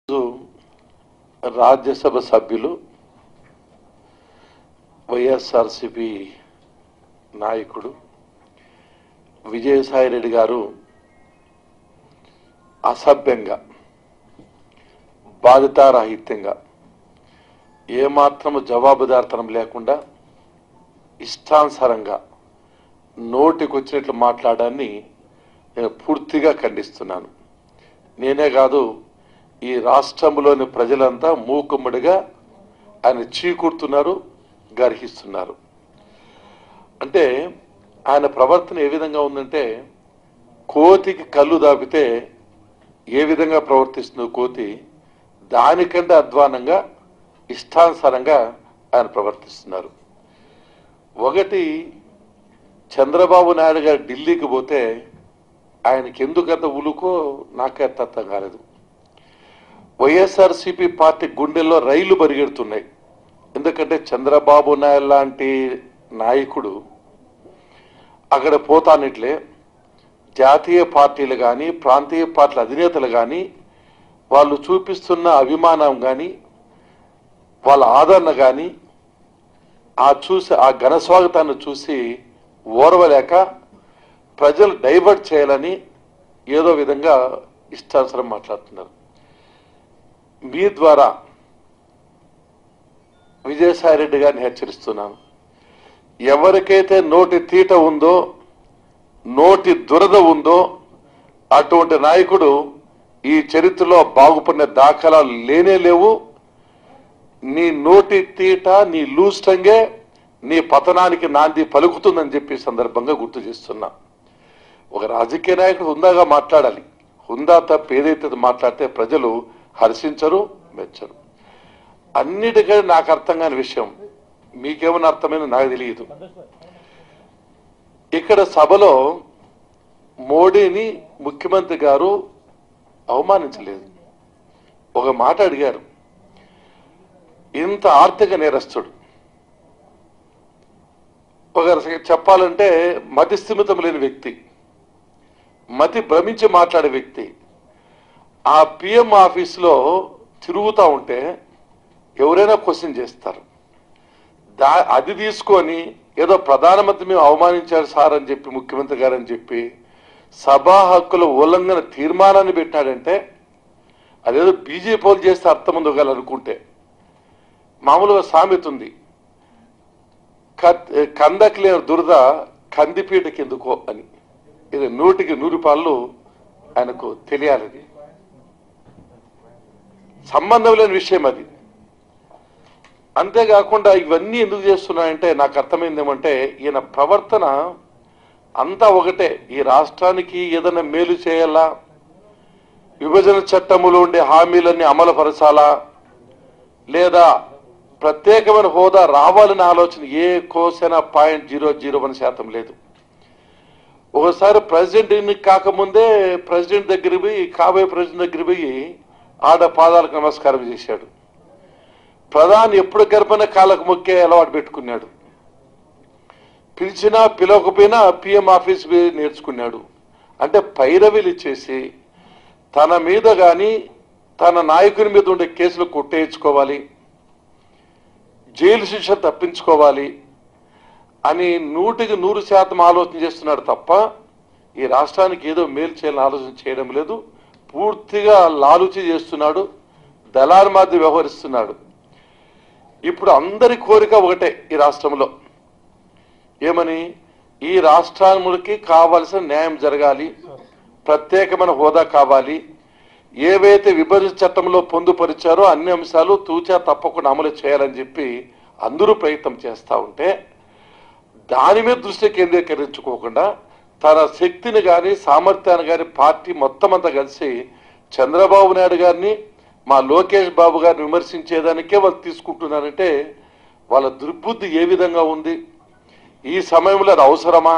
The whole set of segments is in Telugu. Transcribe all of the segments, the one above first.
ఈరోజు రాజ్యసభ సభ్యులు వైఎస్ఆర్సిపి నాయకుడు విజయసాయిరెడ్డి గారు అసభ్యంగా బాధితారాహిత్యంగా ఏమాత్రము జవాబుదారితనం లేకుండా ఇష్టానుసారంగా నోటికొచ్చినట్లు మాట్లాడాన్ని నేను పూర్తిగా ఖండిస్తున్నాను నేనే కాదు ఈ రాష్ట్రంలోని ప్రజలంతా మూకుమ్మడిగా ఆయన చీకుడుతున్నారు గర్హిస్తున్నారు అంటే ఆయన ప్రవర్తన ఏ విధంగా ఉందంటే కోతికి కళ్ళు దాపితే ఏ విధంగా ప్రవర్తిస్తుందో కోతి దానికంటే అధ్వానంగా ఇష్టానుసారంగా ఆయన ప్రవర్తిస్తున్నారు ఒకటి చంద్రబాబు నాయుడు గారు ఢిల్లీకి పోతే ఆయనకి ఎందుకంత ఉలుకో నాకే అర్థం కాలేదు వైఎస్ఆర్సీపీ పార్టీ గుండెల్లో రైళ్లు పరిగెడుతున్నాయి ఎందుకంటే చంద్రబాబు నాయుడు లాంటి నాయకుడు అక్కడ పోతానిట్లే జాతీయ పార్టీలు కానీ ప్రాంతీయ పార్టీల అధినేతలు కానీ వాళ్ళు చూపిస్తున్న అభిమానం కానీ వాళ్ళ ఆదరణ కానీ ఆ చూసి ఆ ఘన స్వాగతాన్ని చూసి ఓర్వలేక ప్రజలు డైవర్ట్ చేయాలని ఏదో విధంగా ఇష్టానుసరం మాట్లాడుతున్నారు మీ ద్వారా విజయసాయిరెడ్డి గారిని హెచ్చరిస్తున్నాను ఎవరికైతే నోటి తీట ఉందో నోటి దురద ఉందో అటువంటి నాయకుడు ఈ చరిత్రలో బాగుపడిన దాఖలాలు లేనే లేవు నీ నోటి తీట నీ లూస్టంగే నీ పతనానికి నాంది పలుకుతుందని చెప్పి ఈ సందర్భంగా గుర్తు చేస్తున్నా ఒక రాజకీయ నాయకుడు హుందాగా మాట్లాడాలి హుందా తప్ప ఏదైతే మాట్లాడితే ప్రజలు హర్షించరు మెచ్చరు అన్నిటికంటే నాకు అర్థం కాని విషయం మీకేమైనా అర్థమైందో నాకు తెలియదు ఇక్కడ సభలో మోడీని ముఖ్యమంత్రి గారు అవమానించలేదు ఒక మాట అడిగారు ఇంత ఆర్థిక నేరస్తుడు ఒక రకంగా చెప్పాలంటే మతి స్థిమితం లేని వ్యక్తి మతి భ్రమించి మాట్లాడే వ్యక్తి ఆ పిఎం ఆఫీస్లో తిరుగుతూ ఉంటే ఎవరైనా క్వశ్చన్ చేస్తారు దా అది తీసుకొని ఏదో ప్రధానమంత్రి మేము అవమానించారు సార్ అని చెప్పి ముఖ్యమంత్రి గారు అని చెప్పి సభా హక్కుల ఉల్లంఘన తీర్మానాన్ని పెట్టాడంటే అదేదో బీజేపీ వాళ్ళు చేస్తే అర్థం ఉందో గల అనుకుంటే మామూలుగా సామెత ఉంది కత్- కందకి లేని దురద కందిపీటకి ఎందుకో అని ఇది నూటికి నూరు పాళ్ళు ఆయనకు తెలియాలి అది. సంబంధం లేని విషయం అది అంతేకాకుండా ఇవన్నీ ఎందుకు చేస్తున్నాయంటే నాకు అర్థమైంది ఏమంటే ఈయన ప్రవర్తన అంతా ఒకటే ఈ రాష్ట్రానికి ఏదైనా మేలు చేయాలా విభజన చట్టములో ఉండే హామీలన్నీ అమలుపరచాలా లేదా ప్రత్యేకమైన హోదా రావాలనే ఆలోచన ఏ కోసైనా పాయింట్ జీరో జీరో వన్ శాతం లేదు ఒకసారి ప్రెసిడెంట్ కాకముందే ప్రెసిడెంట్ దగ్గర పోయి కాబోయే ప్రెసిడెంట్ దగ్గర పోయి ఆడ పాదాలకు నమస్కారం చేశాడు ప్రధాని ఎప్పుడు గర్భన కాళ్ళకు మొక్కే అలవాటు పెట్టుకున్నాడు పిలిచినా పిలవకపోయినా పిఎం ఆఫీస్ పోయి నేర్చుకున్నాడు అంటే పైరవీలు ఇచ్చేసి తన మీద కానీ తన నాయకుని మీద ఉండే కేసులు కొట్టేయించుకోవాలి జైలు శిక్ష తప్పించుకోవాలి అని నూటికి నూరు శాతం ఆలోచన చేస్తున్నాడు తప్ప ఈ రాష్ట్రానికి ఏదో మేలు చేయాలని ఆలోచన చేయడం లేదు పూర్తిగా లాలుచి చేస్తున్నాడు దళారి మాదిరి వ్యవహరిస్తున్నాడు ఇప్పుడు అందరి కోరిక ఒకటే ఈ రాష్ట్రంలో ఏమని ఈ రాష్ట్రానికి కావలసిన న్యాయం జరగాలి ప్రత్యేకమైన హోదా కావాలి ఏవైతే విభజన చట్టంలో పొందుపరిచారో అన్ని అంశాలు తూచా తప్పకుండా అమలు చేయాలని చెప్పి అందరూ ప్రయత్నం చేస్తూ ఉంటే దాని మీద దృష్టి కేంద్రీకరించుకోకుండా తన శక్తిని కానీ సామర్థ్యాన్ని కానీ పార్టీ మొత్తం అంతా కలిసి చంద్రబాబు నాయుడు గారిని మా లోకేష్ బాబు గారిని విమర్శించేదానికే వాళ్ళు తీసుకుంటున్నారంటే వాళ్ళ దుర్బుద్ధి ఏ విధంగా ఉంది ఈ సమయంలో అది అవసరమా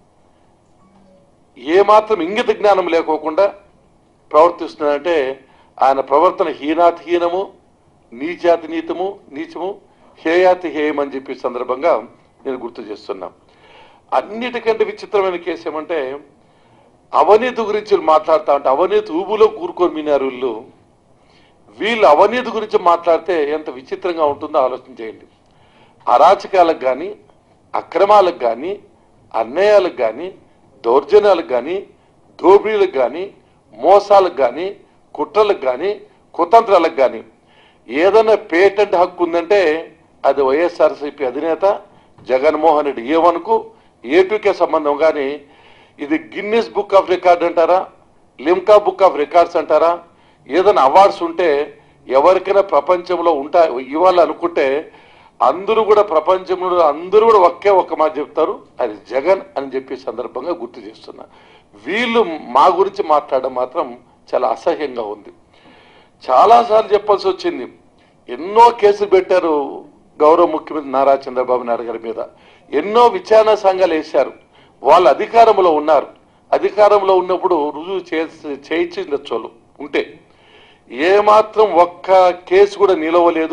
ఏమాత్రం ఇంగిత జ్ఞానం లేకోకుండా ప్రవర్తిస్తున్నాడంటే ఆయన ప్రవర్తన హీనాతి హీనము నీచాతి నీతము నీచము హేయాతి హేయం అని చెప్పి ఈ సందర్భంగా నేను గుర్తు చేస్తున్నా అన్నిటికంటే విచిత్రమైన కేసు ఏమంటే అవినీతి గురించి మాట్లాడుతా ఉంటే అవినీతి ఊబులో కూరుకొని మినారు వీళ్ళు వీళ్ళు అవినీతి గురించి మాట్లాడితే ఎంత విచిత్రంగా ఉంటుందో ఆలోచన చేయండి అరాచకాలకు కానీ అక్రమాలకు కానీ అన్యాయాలకు కానీ దౌర్జన్యాలకు కానీ దోపిడీలకు కానీ మోసాలకు కానీ కుట్రలకు కానీ కుతంత్రాలకు కానీ ఏదైనా పేటెంట్ హక్కు ఉందంటే అది వైఎస్ఆర్సీపీ అధినేత జగన్మోహన్ రెడ్డి ఏమనుకు ఏటుకే సంబంధం కానీ ఇది గిన్నిస్ బుక్ ఆఫ్ రికార్డ్ అంటారా లిమ్కా బుక్ ఆఫ్ రికార్డ్స్ అంటారా ఏదైనా అవార్డ్స్ ఉంటే ఎవరికైనా ప్రపంచంలో ఉంటా ఇవ్వాలనుకుంటే అందరూ కూడా ప్రపంచంలో అందరూ కూడా ఒకే ఒక్క మాట చెప్తారు అది జగన్ అని చెప్పి సందర్భంగా గుర్తు చేస్తున్నా వీళ్ళు మా గురించి మాట్లాడడం మాత్రం చాలా అసహ్యంగా ఉంది చాలాసార్లు చెప్పాల్సి వచ్చింది ఎన్నో కేసులు పెట్టారు గౌరవ ముఖ్యమంత్రి నారా చంద్రబాబు నాయుడు గారి మీద ఎన్నో విచారణ సంఘాలు వేశారు వాళ్ళు అధికారంలో ఉన్నారు అధికారంలో ఉన్నప్పుడు రుజువు చేసి చేయించిండొచ్చు వాళ్ళు ఉంటే ఏమాత్రం ఒక్క కేసు కూడా నిలవలేదు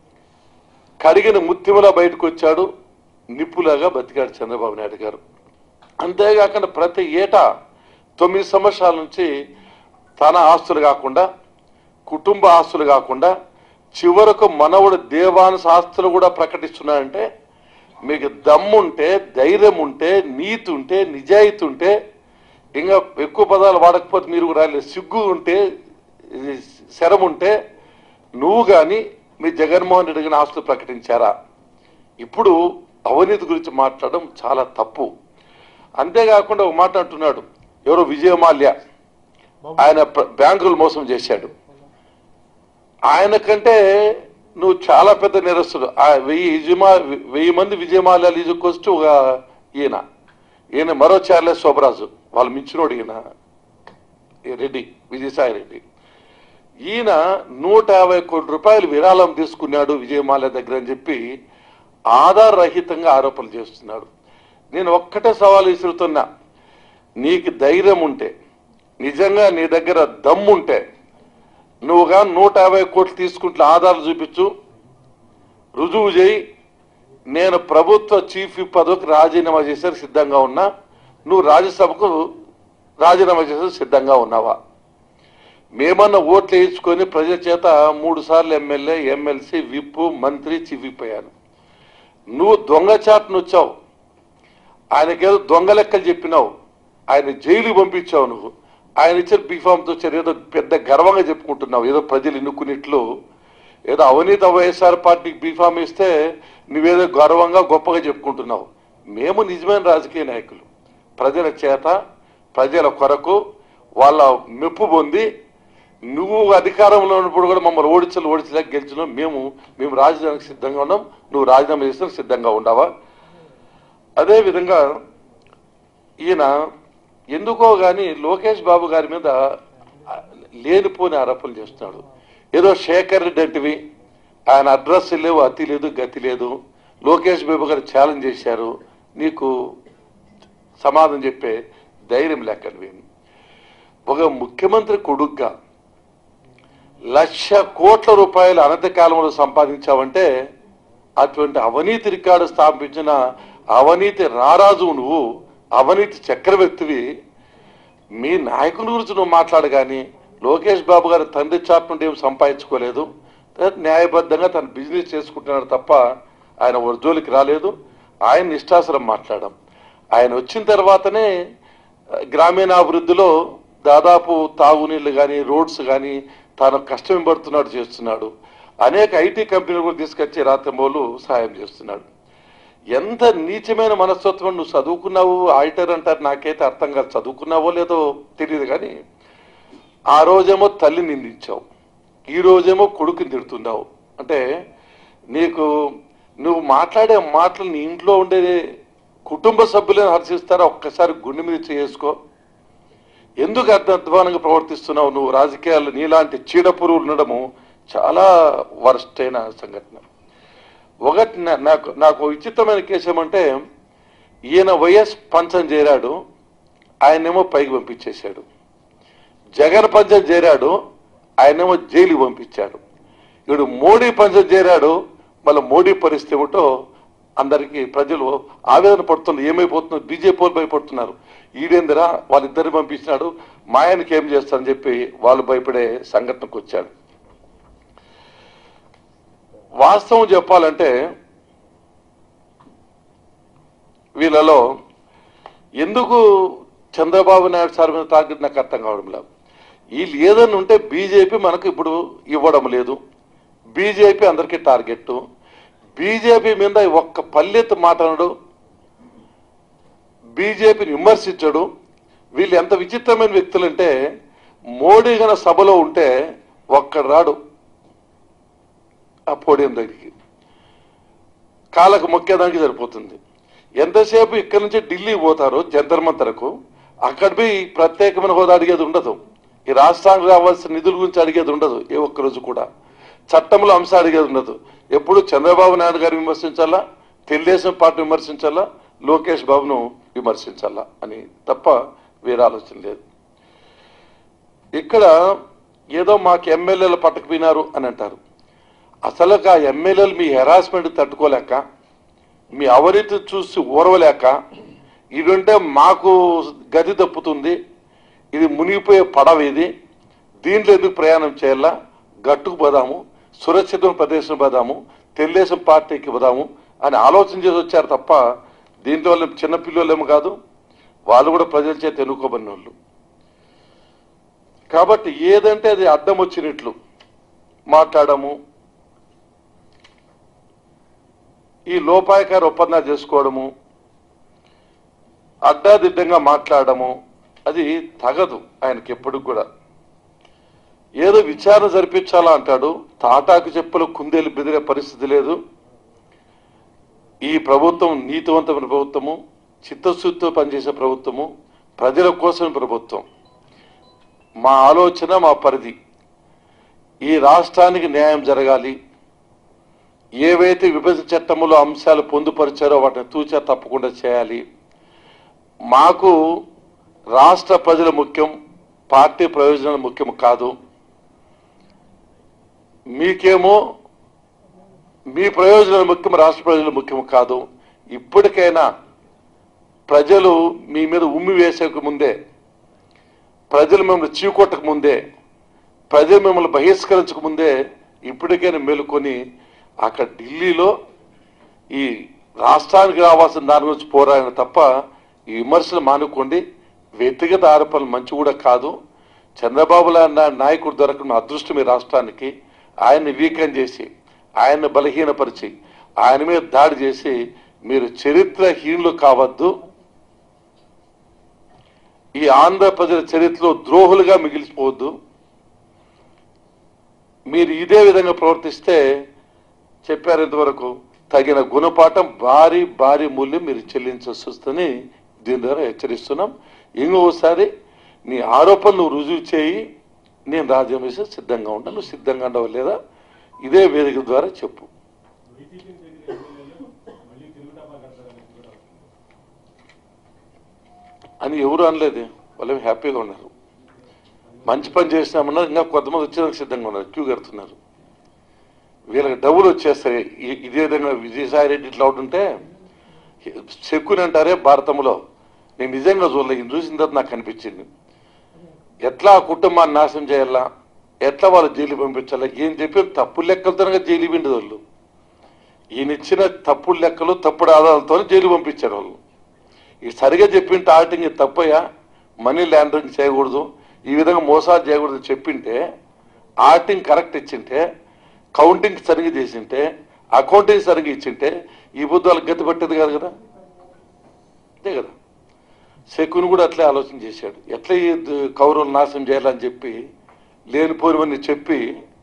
కడిగిన ముత్యములా బయటకు వచ్చాడు నిప్పులాగా బతికాడు చంద్రబాబు నాయుడు గారు అంతేకాకుండా ప్రతి ఏటా తొమ్మిది సంవత్సరాల నుంచి తన ఆస్తులు కాకుండా కుటుంబ ఆస్తులు కాకుండా చివరకు మనవుడు దేవాంశ ఆస్తులు కూడా ప్రకటిస్తున్నాడంటే మీకు దమ్ముంటే ధైర్యం ఉంటే నీతి ఉంటే నిజాయితీ ఉంటే ఇంకా ఎక్కువ పదాలు వాడకపోతే మీరు కూడా రాలేదు సిగ్గు ఉంటే ఇది శరం ఉంటే నువ్వు కానీ మీ జగన్మోహన్ రెడ్డి గారిని ఆస్తులు ప్రకటించారా ఇప్పుడు అవినీతి గురించి మాట్లాడడం చాలా తప్పు అంతేకాకుండా ఒక మాట అంటున్నాడు ఎవరో విజయమాల్య ఆయన ప్ర- బ్యాంకులు మోసం చేశాడు ఆయన కంటే నువ్వు చాలా పెద్ద నేరస్తుడు ఆ వెయ్యి విజయమా వెయ్యి మంది విజయమాల్యాలు ఈజుకొస్తూ ఒక ఈయన ఈయన మరో చార్లెస్ శోభరాజు వాళ్ళు మించినోడు ఈయన ఈ రెడ్డి విజయసాయి రెడ్డి ఈయన నూట యాభై కోట్ల రూపాయలు విరాళం తీసుకున్నాడు విజయమాల్య దగ్గర అని చెప్పి ఆధార రహితంగా ఆరోపణలు చేస్తున్నాడు నేను ఒక్కటే సవాల్ విసురుతున్నా నీకు ధైర్యం ఉంటే నిజంగా నీ దగ్గర దమ్ముంటే నువ్వుగా నూట యాభై కోట్లు తీసుకుంటే ఆధారాలు చూపించు రుజువు చేయి నేను ప్రభుత్వ చీఫ్ విప్ పదవికి రాజీనామా చేసే సిద్ధంగా ఉన్నా నువ్వు రాజ్యసభకు రాజీనామా చేసే సిద్ధంగా ఉన్నావా మేమన్నా ఓట్లు వేయించుకొని ప్రజల చేత మూడు సార్లు ఎమ్మెల్యే ఎమ్మెల్సీ విప్ మంత్రి చీఫ్ విప్ అయ్యాను నువ్వు దొంగచాటును వచ్చావు ఆయనకేదో దొంగ లెక్కలు చెప్పినావు ఆయన జైలు పంపించావు నువ్వు ఆయన ఇచ్చిన బీఫామ్తో వచ్చారు ఏదో పెద్ద గర్వంగా చెప్పుకుంటున్నావు ఏదో ప్రజలు ఎన్నుకున్నట్లు ఏదో అవినీతి వైఎస్ఆర్ పార్టీకి బీఫామ్ ఇస్తే నువ్వేదో గర్వంగా గొప్పగా చెప్పుకుంటున్నావు మేము నిజమైన రాజకీయ నాయకులు ప్రజల చేత ప్రజల కొరకు వాళ్ళ మెప్పు పొంది నువ్వు అధికారంలో ఉన్నప్పుడు కూడా మమ్మల్ని ఓడించలు ఓడించలేక గెలిచినావు మేము మేము రాజధానికి సిద్ధంగా ఉన్నాం నువ్వు రాజీనామా చేసిన సిద్ధంగా ఉండవా అదే విధంగా ఈయన ఎందుకో గాని లోకేష్ బాబు గారి మీద లేనిపోని ఆరోపణలు చేస్తున్నాడు ఏదో శేఖర్ రెడ్డి అంటివి ఆయన అడ్రస్ లేవు అతి లేదు గతి లేదు లోకేష్ బాబు గారు ఛాలెంజ్ చేశారు నీకు సమాధానం చెప్పే ధైర్యం లేకనివి ఒక ముఖ్యమంత్రి కొడుగ్గా లక్ష కోట్ల రూపాయలు అనంత కాలంలో సంపాదించావంటే అటువంటి అవినీతి రికార్డు స్థాపించిన అవినీతి రారాజు నువ్వు అవినీతి చక్రవర్తివి మీ నాయకుని గురించి నువ్వు మాట్లాడు కానీ లోకేష్ బాబు గారి తండ్రి చాట్ నుండి ఏం సంపాదించుకోలేదు న్యాయబద్ధంగా తన బిజినెస్ చేసుకుంటున్నాడు తప్ప ఆయన వర్జోలికి రాలేదు ఆయన నిష్ఠాసరం మాట్లాడడం ఆయన వచ్చిన తర్వాతనే ఆ, గ్రామీణాభివృద్ధిలో దాదాపు తాగునీళ్లు కానీ రోడ్స్ కానీ తాను కష్టం పడుతున్నాడు చేస్తున్నాడు అనేక ఐటీ కంపెనీలు కూడా తీసుకొచ్చి రాత్రింబోలు సహాయం చేస్తున్నాడు ఎంత నీచమైన మనస్తత్వం నువ్వు చదువుకున్నావు ఆడిటర్ అంటారు నాకైతే అర్థం కాదు చదువుకున్నావో లేదో తెలియదు కానీ ఆ రోజేమో తల్లి నిందించావు ఈ రోజేమో కొడుకుని తిడుతున్నావు అంటే నీకు నువ్వు మాట్లాడే మాటలు నీ ఇంట్లో ఉండే కుటుంబ సభ్యులను హర్షిస్తారా ఒక్కసారి గుండె మీద చేసుకో ఎందుకు అర్థ అధ్వానంగా ప్రవర్తిస్తున్నావు నువ్వు రాజకీయాల్లో నీలాంటి చీడపురువులు ఉండడము చాలా వరస్ట్ అయిన సంఘటన ఒకటి నా- నాకు నాకు విచిత్రమైన కేసు ఏమంటే ఈయన వైఎస్ పంచం చేరాడు ఆయనేమో పైకి పంపించేశాడు జగన్ పంచం చేరాడు ఆయనేమో జైలుకి పంపించాడు ఇప్పుడు మోడీ పంచం చేరాడు మళ్ళీ మోడీ పరిస్థితి ఏమిటో అందరికీ ప్రజలు ఆవేదన పడుతున్నారు ఏమైపోతున్నారు బీజేపీ వాళ్ళు భయపడుతున్నారు ఈడేందిరా వాళ్ళిద్దరిని పంపించినాడు మా ఆయనకి ఏం చేస్తారని చెప్పి వాళ్ళు భయపడే సంఘటనకు వచ్చాడు వాస్తవం చెప్పాలంటే వీళ్ళలో ఎందుకు చంద్రబాబు నాయుడు సార్ మీద టార్గెట్ నాకు అర్థం కావడం లేదు వీళ్ళు ఏదైనా ఉంటే బీజేపీ మనకు ఇప్పుడు ఇవ్వడం లేదు బీజేపీ అందరికీ టార్గెట్ బీజేపీ మీద ఒక్క పల్లెత్తు మాట్లాడడు బీజేపీని విమర్శించడు వీళ్ళు ఎంత విచిత్రమైన వ్యక్తులంటే మోడీ గన సభలో ఉంటే ఒక్కడు రాడు ఆ పోడియం దగ్గరికి కాళ్ళకు మొక్కేదానికి సరిపోతుంది ఎంతసేపు ఇక్కడి నుంచి ఢిల్లీ పోతారో జంతర్ మంతరకు అక్కడ పోయి ప్రత్యేకమైన హోదా అడిగేది ఉండదు ఈ రాష్ట్రానికి రావాల్సిన నిధుల గురించి అడిగేది ఉండదు ఏ ఒక్క రోజు కూడా చట్టంలో అంశం అడిగేది ఉండదు ఎప్పుడు చంద్రబాబు నాయుడు గారు విమర్శించాలా తెలుగుదేశం పార్టీ విమర్శించాలా లోకేష్ బాబును విమర్శించాలా అని తప్ప వేరే ఆలోచన లేదు ఇక్కడ ఏదో మాకు ఎమ్మెల్యేలు పట్టకపోయినారు అని అంటారు అసలు ఆ ఎమ్మెల్యేలు మీ హెరాస్మెంట్ తట్టుకోలేక మీ అవినీతి చూసి ఓర్వలేక ఇదంటే మాకు గది తప్పుతుంది ఇది మునిగిపోయే పడవ ఇది దీంట్లో ఎందుకు ప్రయాణం చేయాలా గట్టుకు పోదాము సురక్షితమైన ప్రదేశం పోదాము తెలుగుదేశం పార్టీకి పోదాము అని ఆలోచన చేసి వచ్చారు తప్ప దీంట్లో వాళ్ళు చిన్న పిల్లలేమో కాదు వాళ్ళు కూడా ప్రజల చేత ఎన్నుకోబడిన వాళ్ళు కాబట్టి ఏదంటే అది అడ్డం వచ్చినట్లు మాట్లాడము ఈ లోపాయకార ఒప్పందాలు చేసుకోవడము అడ్డాదిడ్డంగా మాట్లాడము అది తగదు ఆయనకి ఎప్పుడు కూడా ఏదో విచారణ జరిపించాలా అంటాడు తాటాకు చెప్పులు కుందేలు బెదిరే పరిస్థితి లేదు ఈ ప్రభుత్వం నీతివంతమైన ప్రభుత్వము చిత్తశుద్ధితో పనిచేసే ప్రభుత్వము ప్రజల కోసం ప్రభుత్వం మా ఆలోచన మా పరిధి ఈ రాష్ట్రానికి న్యాయం జరగాలి ఏవైతే విభజన చట్టంలో అంశాలు పొందుపరిచారో వాటిని తూచా తప్పకుండా చేయాలి మాకు రాష్ట్ర ప్రజలు ముఖ్యం పార్టీ ప్రయోజనాలు ముఖ్యం కాదు మీకేమో మీ ప్రయోజనాలు ముఖ్యం రాష్ట్ర ప్రజలు ముఖ్యం కాదు ఇప్పటికైనా ప్రజలు మీ మీద ఉమ్మి వేసేక ముందే ప్రజలు మిమ్మల్ని చీకొట్టక ముందే ప్రజలు మిమ్మల్ని బహిష్కరించక ముందే ఇప్పటికైనా మేలుకొని అక్కడ ఢిల్లీలో ఈ రాష్ట్రానికి రావాల్సిన దాని గురించి పోరాడిన తప్ప ఈ విమర్శలు మానుకోండి వ్యక్తిగత ఆరోపణలు మంచి కూడా కాదు చంద్రబాబు లాంటి నాయకుడు దొరకడం అదృష్టం ఈ రాష్ట్రానికి ఆయన్ని వీకన్ చేసి ఆయన్ని బలహీనపరిచి ఆయన మీద దాడి చేసి మీరు చరిత్రహీనులు కావద్దు ఈ ఆంధ్ర ప్రజల చరిత్రలో ద్రోహులుగా మిగిలిపోవద్దు మీరు ఇదే విధంగా ప్రవర్తిస్తే చెప్పారు ఇంతవరకు తగిన గుణపాఠం భారీ భారీ మూల్యం మీరు చెల్లించాల్సి వస్తుందని దీని ద్వారా హెచ్చరిస్తున్నాం ఇంకొకసారి నీ ఆరోపణలు రుజువు చేయి నేను రాజ్యం వేసి సిద్ధంగా ఉంటాను నువ్వు సిద్ధంగా ఉండవు లేదా ఇదే వేదిక ద్వారా చెప్పు వైసీపీని చెందిన ఎమ్మెల్యేలు మళ్ళీ తిరుగుటామా కడతారని కూడా అని ఎవరు అనలేదు వాళ్ళు హ్యాపీగా ఉన్నారు మంచి పని చేసినామన్నారు ఇంకా కొంతమంది వచ్చేందుకు సిద్ధంగా ఉన్నారు క్యూ కడుతున్నారు వీళ్ళకి డబ్బులు వచ్చేస్తాయి ఈ- ఇదే విధంగా విజయసాయి రెడ్డి ఇట్లా ఉంటుంటే చెక్కుని అంటారే భారతంలో నేను నిజంగా చూడలేదు ఈయన చూసిన తర్వాత నాకు కనిపించింది ఎట్లా ఆ కుటుంబాన్ని నాశనం చేయాలా ఎట్లా వాళ్ళు జైలు పంపించాలా ఏం చెప్పి తప్పుడు లెక్కలతోనే జైలు పిండి వాళ్ళు ఈయన ఇచ్చిన తప్పుడు లెక్కలు తప్పుడు ఆధారాలతో జైలు పంపించారు వాళ్ళు ఈ సరిగా చెప్పింటే ఆడిటింగ్ ఇది తప్పయ్యా మనీ ల్యాండరింగ్ చేయకూడదు ఈ విధంగా మోసాలు చేయకూడదు చెప్పింటే ఆడిటింగ్ కరెక్ట్ ఇచ్చింటే కౌంటింగ్ సరిగ్గా చేసింటే అకౌంటింగ్ సరిగ్గా ఇచ్చింటే ఈ బుద్ధి వాళ్ళకి గతి పట్టేది కాదు కదా అంతే కదా శకుని కూడా అట్లే ఆలోచన చేశాడు ఎట్లా ఈ ద- కౌరవులు నాశనం చేయాలని చెప్పి లేనిపోనివన్నీ చెప్పి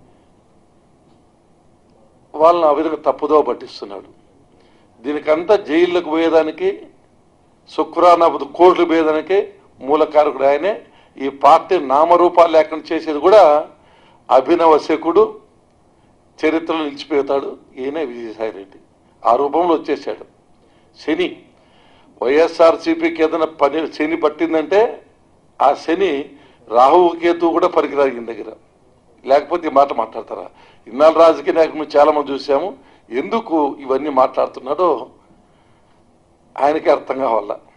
వాళ్ళని ఆ విధంగా తప్పుదో పట్టిస్తున్నాడు దీనికంతా జైళ్ళకు పోయేదానికి శుక్రానాపద కోర్టులు పోయేదానికి మూలకారకుడు ఆయనే ఈ పార్టీ నామరూపాలు లేకుండా చేసేది కూడా అభినవ శకుడు చరిత్రలో నిలిచిపోతాడు ఈయనే విజయసాయి రెడ్డి ఆ రూపంలో వచ్చేసాడు శని వైఎస్ఆర్సీపీకి ఏదైనా పని శని పట్టిందంటే ఆ శని రాహువు కేతు కూడా పనికిరాదు ఈయన దగ్గర లేకపోతే ఈ మాట మాట్లాడతారా ఇన్నాళ్ళు రాజకీయ నాయకులు చాలా మంది చూసాము ఎందుకు ఇవన్నీ మాట్లాడుతున్నాడో ఆయనకే అర్థం కావాలా